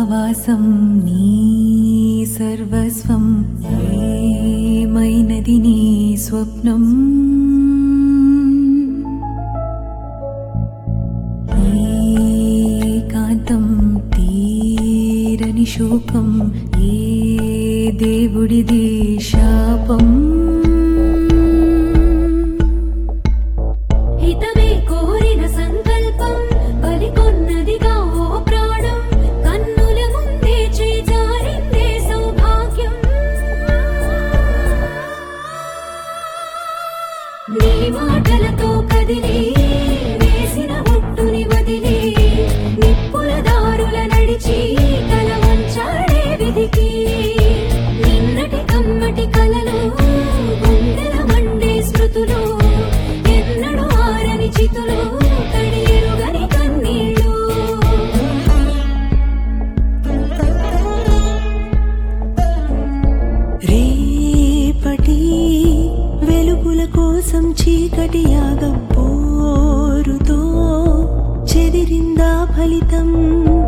సావాసం నీ సర్వస్వం ఏమైనది నీ స్వప్నం ఏకాంతం తీరని శోకం ఏ దేవుడిది శాపం హితమే కోరిన సంకల్పం బలికొన్నదిగా ఓ ప్రాణం కన్నుల ముందే చేజారిందే సౌభాగ్యం నీ మాటలతో కదిలి వేసిన ఒట్టుని వదిలి నిప్పుల దారుల నడిచి కల వంచాడే విధికి నిన్నటి కమ్మటి కలలు గుండెల మండే స్మృతులు ఎన్నడు ఆరని చితులు తడియరుగని కన్నీళ్ళు రేపటి వెలుగుల కోసం చీకటి యాగం పోరుతో చెదిరిందా ఫలితం